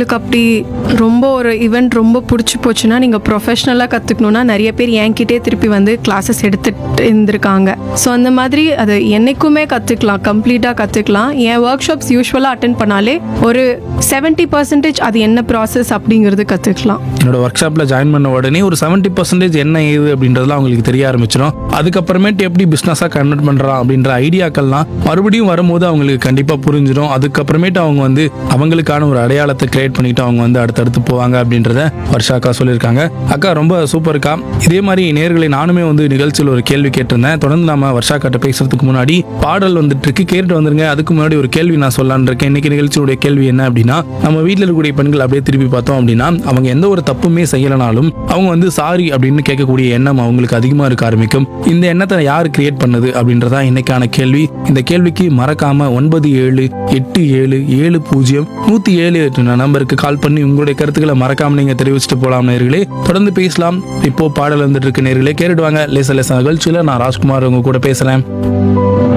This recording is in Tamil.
உங்களுக்கு அப்படி ரொம்ப ஒரு ஈவெண்ட் ரொம்ப பிடிச்சி போச்சுன்னா நீங்கள் ப்ரொஃபஷ்னலாக கற்றுக்கணுன்னா நிறைய பேர் என்கிட்டே திருப்பி வந்து கிளாஸஸ் எடுத்துட்டு இருந்திருக்காங்க ஸோ அந்த மாதிரி அது என்னைக்குமே கற்றுக்கலாம் கம்ப்ளீட்டாக கற்றுக்கலாம் என் ஒர்க் ஷாப்ஸ் யூஸ்வலாக அட்டன் பண்ணாலே ஒரு செவன்ட்டி பர்சன்டேஜ் அது என்ன ப்ராசஸ் அப்படிங்கிறது கற்றுக்கலாம் என்னோட ஒர்க் ஷாப்பில் ஜாயின் பண்ண உடனே ஒரு செவன்ட்டி பர்சன்டேஜ் என்ன ஏது அப்படின்றதுலாம் அவங்களுக்கு தெரிய ஆரம்பிச்சிடும் அதுக்கப்புறமேட்டு எப்படி பிஸ்னஸாக கன்வெர்ட் பண்ணுறான் அப்படின்ற ஐடியாக்கள்லாம் மறுபடியும் வரும்போது அவங்களுக்கு கண்டிப்பாக புரிஞ்சிடும் அதுக்கப்புறமேட்டு அவங்க வந்து அவங்களுக்கான ஒரு அடையாளத்தை கிரியேட் பண்ணிட்டு அவங்க வந்து அடுத்தடுத்து போவாங்க அப்படின்றத வர்ஷா அக்கா சொல்லியிருக்காங்க அக்கா ரொம்ப சூப்பர்க்கா இதே மாதிரி நேர்களை நானுமே வந்து நிகழ்ச்சியில் ஒரு கேள்வி கேட்டிருந்தேன் தொடர்ந்து நாம வர்ஷா கிட்ட பேசுறதுக்கு முன்னாடி பாடல் வந்துட்டு இருக்கு கேட்டு வந்துருங்க அதுக்கு முன்னாடி ஒரு கேள்வி நான் சொல்லலான்னு இருக்கேன் இன்னைக்கு நிகழ்ச்சியுடைய கேள்வி என்ன அப்படின்னா நம்ம வீட்டில் இருக்கக்கூடிய பெண்கள் அப்படியே திருப்பி பார்த்தோம் அப்படின்னா அவங்க எந்த ஒரு தப்புமே செய்யலனாலும் அவங்க வந்து சாரி அப்படின்னு கேட்கக்கூடிய எண்ணம் அவங்களுக்கு அதிகமாக இருக்க ஆரம்பிக்கும் இந்த எண்ணத்தை யார் கிரியேட் பண்ணது அப்படின்றதா இன்னைக்கான கேள்வி இந்த கேள்விக்கு மறக்காம ஒன்பது ஏழு எட்டு ஏழு ஏழு பூஜ்ஜியம் நூத்தி ஏழு எட்டு நம்பருக்கு கால் பண்ணி உங்களுடைய கருத்துக்களை மறக்காம நீங்க தெரிவிச்சுட்டு போலாம் நேர்களே தொடர்ந்து பேசலாம் இப்போ பாடல் வந்துட்டு இருக்கு நேர்களே கேட்டுடுவாங்க லேச லேச நிகழ்ச்சியில நான் ராஜ்குமார் உங்க கூட பேசுறேன்